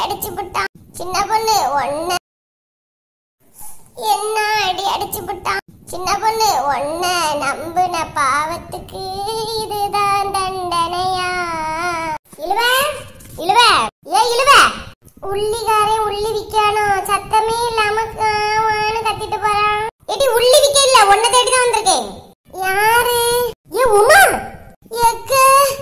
அடிச்சு விட்டான் சின்ன பொண்ணு ஒன்ன என்ன அடி அடிச்சு விட்டான் சின்ன பொண்ணு ஒன்ன நம்புன பாவத்துக்கு இதுதான் தண்டனையா இழுவ இழுவ ஏ இழுவ உள்ளிகாரே உள்ளி விக்கானோ சத்தமே இல்லாம காவான்னு கத்திட்டு போறான் ஏடி உள்ளி விக்க இல்ல ஒன்ன தேடி தான் வந்திருக்கேன் யாரு ஏ உமா எக்க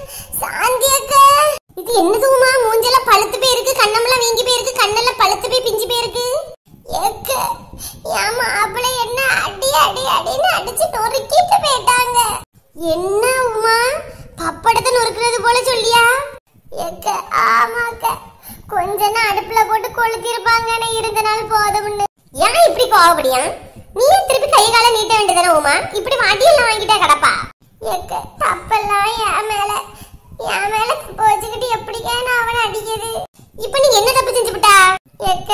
சாந்தி அக்க இது என்னது உமா மூஞ்செல்லாம் பழுத்து போயிருக்கு கண்ணமெல்லாம் வீங்கி போயிருக்கு கண்ணெல்லாம் பழுத்து போய் பிஞ்சு போயிருக்கு எக்க என் மாப்பிள்ள என்ன அடி அடி அடின்னு அடிச்சு நொறுக்கிட்டு போயிட்டாங்க என்ன உமா பப்படத்தை நொறுக்கிறது போல சொல்லியா எக்க ஆமாக்க கொஞ்ச நாள் அடுப்புல போட்டு கொளுத்தி இருப்பாங்கன்னு இருந்த நாள் போதும்னு ஏன் இப்படி கோவப்படியா நீ திருப்பி கை கால நீட்ட வேண்டியதானே உமா இப்படி வண்டியெல்லாம் வாங்கிட்டா கிடப்பா எக்க தப்பெல்லாம் என் மேல என் மேல போச்சுக்கிட்டு எப்படிக்கா நான் அவனை அடிக்குது இப்ப நீ என்ன தப்பு செஞ்சு விட்டா எக்க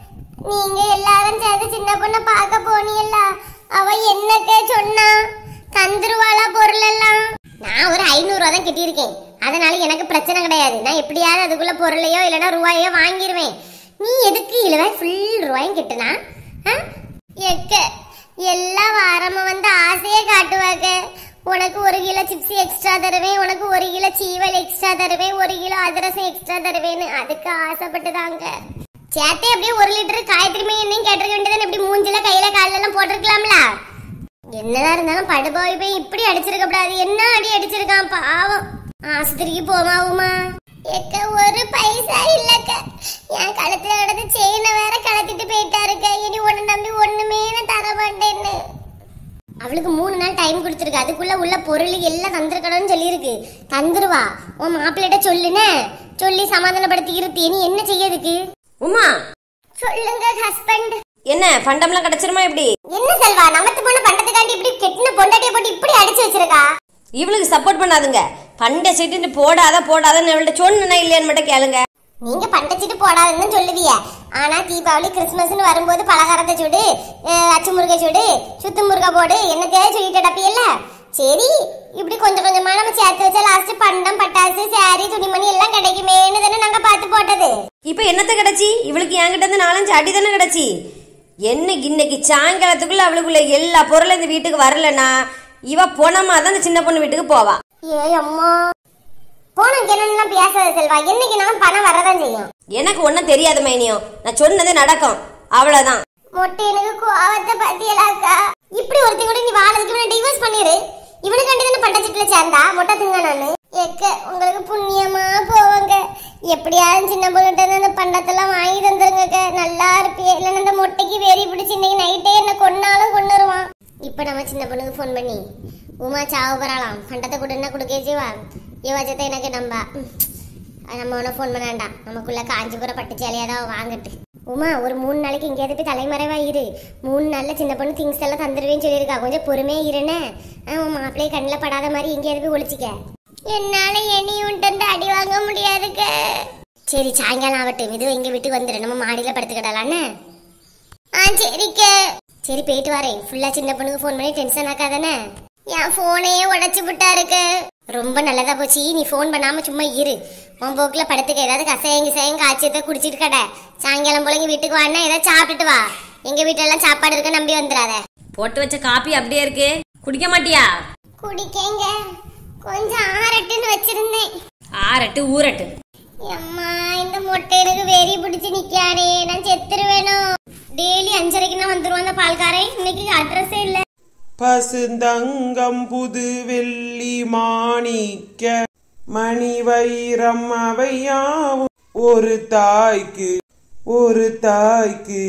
நீங்க எல்லாரும் சேர்ந்து சின்ன பொண்ணை பார்க்க போனீல்ல அவ என்னக்க சொன்னா தந்துருவாளா பொருள் எல்லாம் நான் ஒரு ஐநூறு ரூபா தான் கட்டியிருக்கேன் அதனால எனக்கு பிரச்சனை கிடையாது நான் எப்படியாவது அதுக்குள்ள பொருளையோ இல்லைன்னா ரூபாயோ வாங்கிடுவேன் நீ எதுக்கு இழுவ ஃபுல் ரூபாயும் கட்டுனா ஆ? எக்க எல்லா வாரமும் வந்து ஆசையே காட்டுவாங்க உனக்கு ஒரு கிலோ சிப்ஸ் எக்ஸ்ட்ரா தருவேன் உனக்கு ஒரு கிலோ சீவல் எக்ஸ்ட்ரா தருவேன் ஒரு கிலோ அதிரசம் எக்ஸ்ட்ரா தருவேன்னு அதுக்கு ஆசைப்பட்டுதாங்க சேத்தே அப்படியே ஒரு லிட்டர் காயத்ரி மை எண்ணெயும் கேட்டிருக்க வேண்டியதானே இப்படி மூஞ்சில கையில கால்ல எல்லாம் போட்டிருக்கலாம்ல என்னதான் இருந்தாலும் படுபாய் போய் இப்படி அடிச்சிருக்க கூடாது என்ன அடி அடிச்சிருக்கான் பாவம் ஆஸ்பத்திரிக்கு போமாவுமா எக்க ஒரு பைசா இல்லக்க என் கழுத்துல கிடந்து செயினை வேற கலத்திட்டு போயிட்டாருக்க இனி ஒண்ணு நம்பி ஒண்ணுமே நான் தர மாட்டேன்னு அவளுக்கு மூணு நாள் டைம் கொடுத்துருக்கு அதுக்குள்ள உள்ள பொருள் எல்லாம் தந்திருக்கணும்னு சொல்லியிருக்கு தந்துருவா உன் மாப்பிள்ளைகிட்ட சொல்லுன சொல்லி சமாதானப்படுத்தி இருத்தி நீ என்ன செய்யறதுக்கு உமா சொல்லுங்க ஹஸ்பண்ட் என்ன பண்டம்லாம் கிடைச்சிருமா எப்படி என்ன செல்வா நமத்து பொண்ணு பண்டத்துக்காண்டி இப்படி கெட்டின பொண்டாட்டிய போட்டு இப்படி அடிச்சு வச்சிருக்கா இவளுக்கு சப்போர்ட் பண்ணாதுங்க பண்டை சீட்டு போடாத போடாதன்னு இவள்கிட்ட சொன்னா இல்லையான்னு மட்டும் கேளுங்க நீங்க பண்டச்சிட்டு போடாதுன்னு சொல்லுவிய ஆனா தீபாவளி கிறிஸ்மஸ்னு வரும்போது பலகாரத்தை சுடு அஹ், அச்சு முருகை சுடு சுத்து முருகை போடு என்னத்தையே சொல்லிட்டு டப்பியல்ல சரி இப்படி கொஞ்சம் கொஞ்சமா நம்ம சேர்த்து வச்சா லாஸ்ட் பண்டம் பட்டாசு சாரி துணிமணி எல்லாம் கிடைக்குமேன்னு தானே நாங்க பார்த்து போட்டது இப்ப என்னத்த கிடைச்சி இவளுக்கு என்கிட்ட இருந்து நாலஞ்சு அடி தானே கிடைச்சி என்ன இன்னைக்கு சாயங்காலத்துக்குள்ள அவளுக்குள்ள எல்லா பொருளும் இந்த வீட்டுக்கு வரலனா இவ போனமா தான் இந்த சின்ன பொண்ணு வீட்டுக்கு போவா ஏய் அம்மா போனக்கு என்னென்னலாம் பேசாத செல்வா என்னைக்கு நான் பணம் வரதான் செய்யும் எனக்கு ஒன்றும் தெரியாது மைனியம் நான் சொன்னதே நடக்கும் அவ்வளவுதான் மொட்டை எனக்கு கோவத்தை பத்தியலாக்கா இப்படி ஒருத்தி கூட நீ வாழறதுக்கு இவனை டிவோர்ஸ் பண்ணிரு இவனுக்காண்டி தானே பட்டச்சிட்டுல சேர்ந்தா மொட்டை திங்க நானு எக்க உங்களுக்கு புண்ணியமா போவாங்க எப்படியாவது சின்ன பொண்ணுகிட்ட இருந்து அந்த பண்டத்தெல்லாம் வாங்கி தந்துருங்க நல்லா இருப்பியே இல்லைன்னா இந்த மொட்டைக்கு வெறி பிடிச்சி இன்னைக்கு நைட்டே என்ன கொன்னாலும் கொண்டுருவான் இப்ப நம்ம சின்ன பொண்ணுக்கு ஃபோன் பண்ணி உமா சாவு பரலாம் பண்டத்தை கொடுன்னா கொடுக்க செய்வா இவச்சத்தை எனக்கு நம்பா ம். நம்ம ஒன்றும் ஃபோன் பண்ண வேண்டாம் நமக்குள்ள காஞ்சிபுரம் பட்டு சேலையாக தான் வாங்கட்டு உமா ஒரு மூணு நாளைக்கு எங்கேயாவது போய் தலைமறைவா இரு மூணு நாள்ல சின்ன பொண்ணு திங்ஸ் எல்லாம் தந்துடுவேன்னு சொல்லியிருக்கா கொஞ்சம் பொறுமையா இருனே அவன் மாப்பிள்ளைய கண்ணில் படாத மாதிரி எங்கேயாவது போய் ஒழிச்சிக்க என்னால இனியும் தந்து அடி வாங்க முடியாதுக்க சரி சாயங்காலம் ஆகட்டும் இதுவும் எங்க வீட்டுக்கு வந்துடு நம்ம மாடியில படுத்துக்கிடலான்னு ஆ சரிக்க சரி போயிட்டு வரேன் ஃபுல்லா சின்ன பொண்ணுக்கு ஃபோன் பண்ணி டென்ஷன் ஆக்காதானே என் போனையே உடைச்சு விட்டாருக்கு ரொம்ப நல்லதா போச்சு நீ ஃபோன் பண்ணாம சும்மா இரு உன் போக்குல படுத்துக்க ஏதாவது கசையம் கிசையம் காய்ச்சத்தை குடிச்சிட்டு கடை சாயங்காலம் போல எங்க வீட்டுக்கு வான்னா ஏதாவது சாப்பிட்டுட்டு வா எங்க வீட்டுல எல்லாம் சாப்பாடு இருக்க நம்பி வந்துடாத போட்டு வச்ச காப்பி அப்படியே இருக்கு குடிக்க மாட்டியா குடிக்கங்க கொஞ்சம் ஆறட்டுன்னு வச்சிருந்தேன் ஆரட்டு ஊரட்டு அம்மா இந்த மொட்டை எனக்கு வெறி பிடிச்சு நிக்கானே நான் செத்துருவேனோ டெய்லி அஞ்சரைக்கு தான் வந்துருவான் அந்த பால்காரன் இன்னைக்கு அட்ரஸே இல்ல பசுந்தங்கம் புது வெள்ளி மாணிக்க மணி வைரம் அவையாவும் ஒரு தாய்க்கு ஒரு தாய்க்கு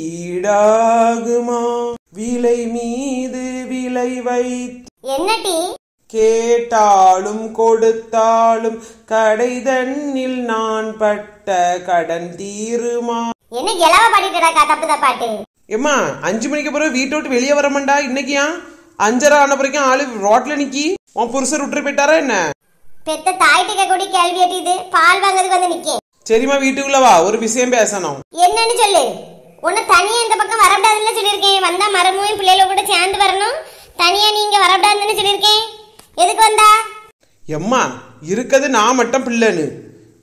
ஈடாகுமா விலை மீது விலை வைத்து என்ன டீ கேட்டாலும் கொடுத்தாலும் கடை தன்னில் நான் பட்ட கடன் தீருமா என்ன இலவ பாடிட்டடா தப்பு தப்பாட்டு ஏம்மா அஞ்சு மணிக்கு பிறகு வீட்டை விட்டு வெளியே வரமாண்டா இன்னைக்கு ஏன் அஞ்சரை ஆன பிறகு ஆளு ரோட்ல நிக்கி உன் புருஷர் விட்டு போயிட்டாரா என்ன பெத்த தாய்கிட்ட கூடி கேள்வி கேட்டிது பால் வாங்குறதுக்கு வந்து நிக்கேன் சரிம்மா வீட்டுக்குள்ள வா ஒரு விஷயம் பேசணும் என்னன்னு சொல்லு உன்னை தனியா இந்த பக்கம் வரக்கூடாதுன்னு சொல்லியிருக்கேன் வந்தா மரமும் பிள்ளைகள கூட சேர்ந்து வரணும் தனியா நீங்க வரக்கூடாதுன்னு சொல்லியிருக்கேன் எதுக்கு வந்தா எம்மா இருக்கது நான் மட்டும் பிள்ளைன்னு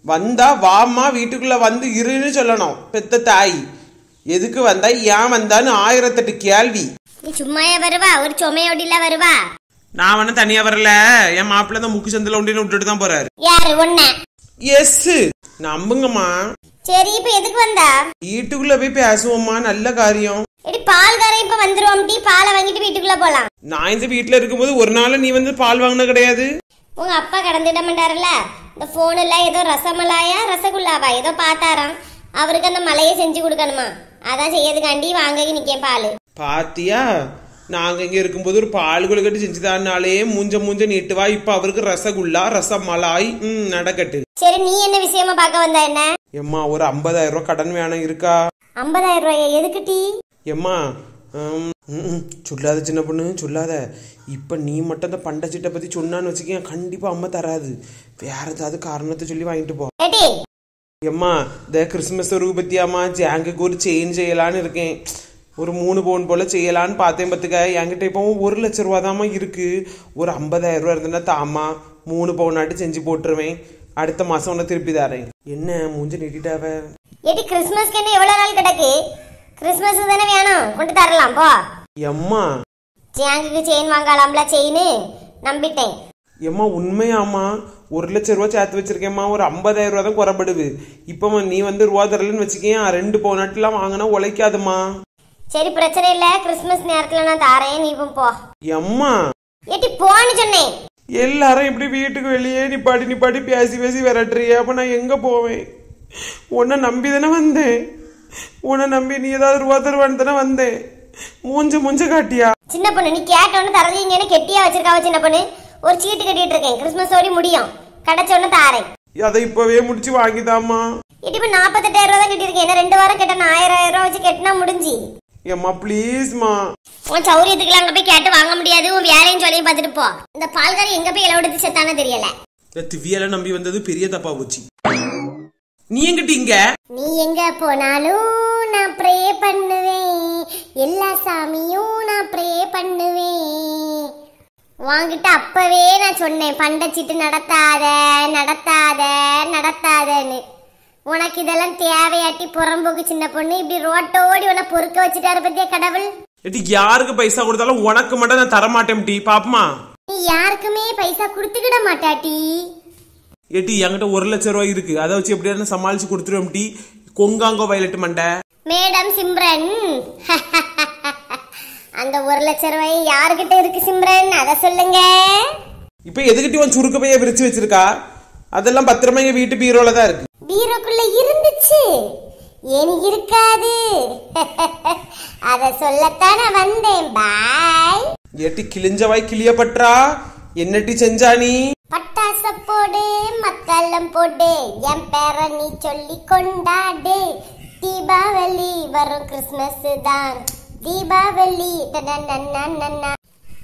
வந்தா வாம்மா வீட்டுக்குள்ள வந்து இருன்னு சொல்லணும் பெத்த தாய் எதுக்கு வந்தா ஏன் வந்தான்னு ஆயிரத்தெட்டு கேள்வி நீ சும்மாயா வருவா ஒரு சுமையோடில வருவா நான் வேணா தனியா வரல என் மாப்பிள்ள தான் முக்கு சந்தில உண்டின்னு விட்டுட்டு தான் போறாரு யாரு ஒன்ன எஸ் நம்புங்கம்மா சரி இப்ப எதுக்கு வந்தா வீட்டுக்குள்ள போய் பேசுவோம்மா நல்ல காரியம் எடி பால்காரன் இப்ப வந்துருவோம் டீ பாலை வாங்கிட்டு வீட்டுக்குள்ள போலாம் நான் இந்த வீட்டுல இருக்கும்போது ஒரு நாள் நீ வந்து பால் வாங்கின கிடையாது உங்க அப்பா கடந்துட மாட்டாருல்ல இந்த போன்ல ஏதோ ரசமலாயா ரசகுல்லாவா ஏதோ பார்த்தாராம் அவருக்கு அந்த மலையை செஞ்சு கொடுக்கணுமா அதான் செய்யறதுக்காண்டி வாங்க நிக்கேன் பால் பாத்தியா நாங்க இங்க இருக்கும்போது ஒரு பால் குழுக்கட்டு செஞ்சுதானாலே மூஞ்ச மூஞ்ச நீட்டுவா இப்ப அவருக்கு ரசகுல்லா ரசமலாய் ம் நடக்கட்டு சரி நீ என்ன விஷயமா பார்க்க வந்தா என்ன எம்மா ஒரு ஐம்பதாயிரம் ரூபாய் கடன் வேணும் இருக்கா ஐம்பதாயிரம் ரூபாயா எதுக்கு டீ எம்மா ஹம், ம், ம், சொல்லாத சின்ன பொண்ணு சொல்லாத இப்ப நீ மட்டும் அந்த பண்டை சீட்டை பத்தி சொன்னான்னு வச்சுக்கேன் கண்டிப்பா அம்மா தராது வேற ஏதாவது காரணத்தை சொல்லி வாங்கிட்டு போ ஏடி எம்மா இந்த கிறிஸ்மஸ் ஒரு பத்தியாம்மா ஜாங்குக்கு ஒரு செயின் செய்யலான்னு இருக்கேன் ஒரு மூணு பவுன் போல செய்யலான்னு பார்த்தேன் பார்த்துக்க என்கிட்ட இப்போ ஒரு லட்ச ரூபா தாம்மா இருக்கு ஒரு ஐம்பதாயிரம் ரூபா இருந்ததுன்னா தாம்மா மூணு பவுனாட்டு செஞ்சு போட்டுருவேன் அடுத்த மாசம் உன்னை திருப்பி தரேன் என்ன மூஞ்ச நீட்டிட்டாவ ஏடி கிறிஸ்மஸ்க்கு என்ன எவ்வளவு நாள் கிடக்கு கிறிஸ்மஸ் தானே வேணும் கொண்டு தரலாம் போ எம்மா ஜாங்குக்கு செயின் வாங்கலாம்ல செயின் நம்பிட்டேன் எம்மா உண்மையாம்மா ஒரு லட்ச ரூபா சேர்த்து வச்சிருக்கேம்மா ஒரு ஐம்பதாயிரம் ரூபா தான் குறைபடுது இப்போ நீ வந்து ரூபா தரலன்னு வச்சுக்கேன் ரெண்டு பவுனாட்டுலாம் வாங்கினா உழைக்காதுமா சரி பிரச்சனை இல்ல கிறிஸ்மஸ் நேரத்துல நான் தாரேன் நீ இப்போ போ எம்மா ஏடி போன்னு சொன்னேன் எல்லாரும் இப்படி வீட்டுக்கு வெளியே நிப்பாடி நிப்பாடி பேசி பேசி விரட்டுறியே அப்ப நான் எங்க போவேன் உன்னை நம்பி தானே வந்தேன் உன்னை நம்பி நீ ஏதாவது ரூபா தருவான்னு தானே வந்தேன் மூஞ்ச மூஞ்ச காட்டியா சின்ன பொண்ணு நீ கேட்டோன்னு தரலீங்கன்னு கெட்டியா வச்சிருக்காவ சின்ன பொண்ணு ஒரு சீட்டு கட்டிட்டு இருக்கேன் கிறிஸ்மஸ் ஓடி முடியும் கிடைச்ச உடனே தாரேன் அதை இப்பவே முடிச்சு வாங்கிதாம்மா இது இப்ப நாற்பத்தெட்டாயிரம் ரூபா தான் கட்டியிருக்கேன் என்ன ரெண்டு வாரம் கேட்டேன் ஆயிரம் ஆயிரம் ரூபா வச்சு கட்டினா முடிஞ்சு ஏம்மா ப்ளீஸ்மா உன் சௌரியத்துக்குலாம் அங்க போய் கேட்டு வாங்க முடியாது உன் வேலையும் சொல்லியும் பார்த்துட்டு போ இந்த பால்காரி எங்க போய் இளவெடுத்து செத்தானே தெரியல இந்த திவ்யால நம்பி வந்தது பெரிய தப்பா போச்சு நீ எங்கிட்ட இங்க நீ எங்க போனாலும் நான் ப்ரே பண்ணுவேன் எல்லா சாமியும் நான் ப்ரே பண்ணுவேன் வாங்கிட்டு அப்பவே நான் சொன்னேன் பண்டச்சிட்டு நடத்தாத நடத்தாத நடத்தாதன்னு உனக்கு இதெல்லாம் தேவையாட்டி புறம்போக்கு சின்ன பொண்ணு இப்படி ரோட்டோடி உன்னை பொறுக்க வச்சுட்டாரு பத்தியா கடவுள் எட்டி யாருக்கு பைசா கொடுத்தாலும் உனக்கு மட்டும் நான் தரமாட்டேன் டி பாப்பமா நீ யாருக்குமே பைசா கொடுத்துக்கிட மாட்டாட்டி ஏட்டி என்கிட்ட ஒரு லட்ச ரூபாய் இருக்கு அதை வச்சு எப்படியாவது சமாளிச்சு கொடுத்துருவோம் டி கொங்காங்கோ வயலட் மண்டை மேடம் சிம்ரன் அந்த ஒரு லட்சம் ரூபாய் யாருக்கிட்ட இருக்கு சிம்ரன் அத சொல்லுங்க இப்ப எதுக்கிட்ட உன் சுருக்க பைய விரிச்சு வச்சிருக்கா அதெல்லாம் பத்திரமா எங்க வீட்டு பீரோல தான் இருக்கு பீரோக்குள்ள இருந்துச்சு ஏன் இருக்காது அத சொல்லத்தானே வந்தேன் பாய் ஏட்டி கிழிஞ்ச வாய் கிளியப்பட்டா என்னட்டி செஞ்சா நீ பட்டாச போடு மக்களம் போடு என் பேர நீ சொல்லி கொண்டாடு தீபாவளி வரும் கிறிஸ்மஸ் தான் தீபாவளி டடடடடடடா.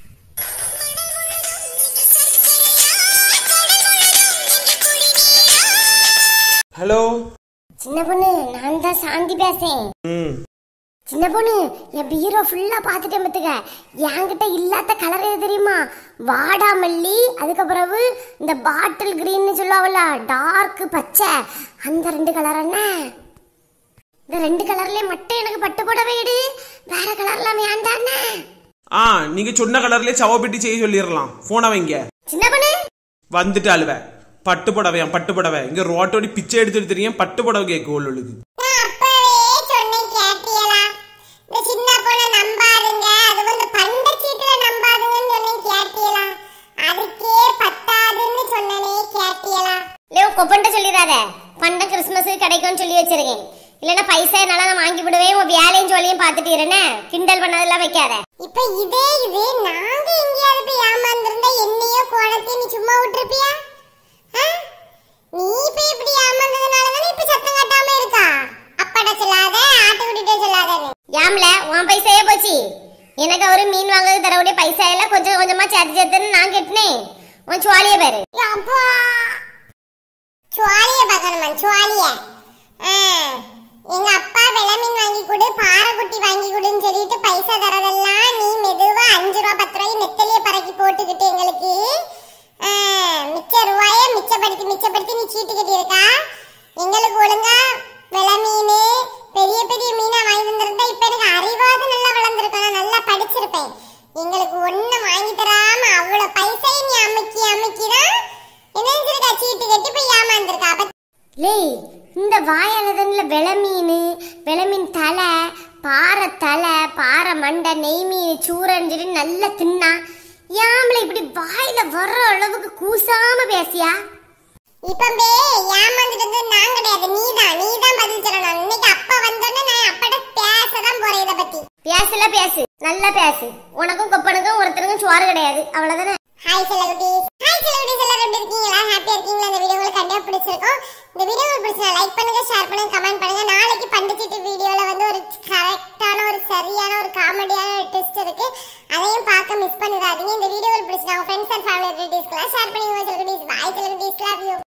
ஹலோ சின்ன பொண்ணு நான் தான் சாந்தி பேசேன் ம் சின்ன பொண்ணு என் பீரோ ஃபுல்லா பார்த்துட்டேன் பத்துக்க என்கிட்ட இல்லாத கலர் எது தெரியுமா வாடாமல்லி அதுக்கப்புறவு இந்த பாட்டில் கிரீன்னு சொல்லுவாங்கல்ல டார்க் பச்சை அந்த ரெண்டு கலர் என்ன இந்த ரெண்டு கலர்லயே மட்டும் எனக்கு பட்டு புடவை எடு வேற கலர்லாம் வேண்டாண்ணே ஆ நீங்க சொன்ன கலர்லயே சவப்பெட்டி செய்ய சொல்லிடலாம் போன வைங்க சின்ன பொண்ணு வந்துட்டு அழுவ பட்டு புடவையாம் பட்டு புடவை இங்க ரோட்டோடி பிச்சை எடுத்துட்டு தெரியும் பட்டு புடவை கேட்க உள்ளுக்கு நான் அப்பவே சொன்னேன் கேட்டியலா இந்த சின்ன பொண்ணை நம்பாதுங்க அது வந்து பண்ட சீட்டுல நம்பாதுங்கன்னு சொன்னேன் கேட்டியலா அதுக்கே பத்தாதுன்னு சொன்னனே கேட்டியலா லேவ் கொப்பன்ட்ட சொல்லிடாத பண்ட கிறிஸ்மஸ் கிடைக்கும்னு சொல்லி வச்சிருக்கேன் இல்லனா பைசா என்னால நான் வாங்கி விடுவேன் உன் வேலையும் சொல்லியும் பார்த்துட்டு இருனே கிண்டல் பண்ணதெல்லாம் வைக்காத இப்ப இதே இது நாங்க எங்கேயாவது போய் ஏமாந்துருந்தா என்னையோ கோணத்தையும் நீ சும்மா விட்டுருப்பியா நீ இப்ப இப்படி ஏமாந்ததுனால தானே இப்ப சத்தம் கட்டாம இருக்கா அப்பாட்ட சொல்லாத ஆட்டுக்குட்டிட்ட சொல்லாதன்னு யாம்ல உன் பைசாயே போச்சு எனக்கு அவரு மீன் வாங்குறது தரவுடைய பைசா எல்லாம் கொஞ்சம் கொஞ்சமா சேர்த்து சேர்த்துன்னு நான் கட்டினேன் உன் சுவாலிய பாரு அப்பா சுவாலிய பார்க்கணுமா சுவாலிய எங்க அப்பா வெள்ள மீன் வாங்கி கொடு பாறைக்குட்டி வாங்கி கொடுன்னு சொல்லிட்டு பைசா தரதெல்லாம் நீ மெதுவா அஞ்சு ரூபா பத்து ரூபாய் நெத்தலிய பறக்கி போட்டுக்கிட்டு எங்களுக்கு ஆ, மிச்ச ரூபாய மிச்சப்படுத்தி மிச்சப்படுத்தி நீ சீட்டு கட்டியிருக்கா எங்களுக்கு ஒழுங்கா விலை மீன் பெரிய பெரிய மீனா வாங்கி தந்திருந்தா இப்ப எனக்கு அறிவாவது நல்லா வளர்ந்துருக்கும் நான் நல்லா படிச்சிருப்பேன் எங்களுக்கு ஒண்ணு வாங்கி தராம அவ்வளவு பைசையை நீ அமுக்கி அமுக்கிதான் என்ன செஞ்சிருக்கா சீட்டு கட்டி போய் ஏமாந்துருக்கா அப்ப லேய் இந்த வாயானதன்ல வெள மீன் வெள மீன் தலை பாறை தலை பாறை மண்டை நெய் மீன் சூரஞ்சிட்டு நல்லா தின்னா யாமல இப்படி வாயில வர்ற அளவுக்கு கூசாம பேசியா இப்பம்பே ஏமாந்துட்டு நான் கிடையாது நீதான் நீதான் பதில் சொல்லணும் இன்னைக்கு அப்பா வந்தோடனே நான் அப்பாட்ட பேசதான் போறேன் இத பத்தி பேசல பேசு நல்லா பேசு உனக்கும் கொப்பனுக்கும் ஒருத்தருக்கும் சோறு கிடையாது அவ்வளவுதானே ஹாய் செல்லகுட்டீஸ் ஹாய் செல்லகுட்டீஸ் எல்லாரும் எப்படி இருக்கீங்களா ஹாப்பியா இருக்கீங்களா இந்த வீடியோ உங்களுக்கு கண்டிப்பா பிடிச்சிருக்கும் இந்த வீடியோ உங்களுக்கு பிடிச்சா லைக் பண்ணுங்க ஷேர் பண்ணுங்க கமெண்ட் பண்ணுங்க நாளைக்கு பண்டுச்சிட்டு வீடியோல வந்து ஒரு கரெக்டான ஒரு சரியான ஒரு காமெடியான ஒரு டெஸ்ட் இருக்கு அதையும் பார்க்க மிஸ் பண்ணிடாதீங்க இந்த வீடியோ உங்களுக்கு பிடிச்சா உங்க ஃப்ரெண்ட்ஸ் அண்ட் ஃபேமிலி ரிலேட்டிவ்ஸ்க்குலாம் ஷேர் பண்ணி செல்லகுட்டீஸ் பாய் செல்லகுட்டீஸ் லவ் யூ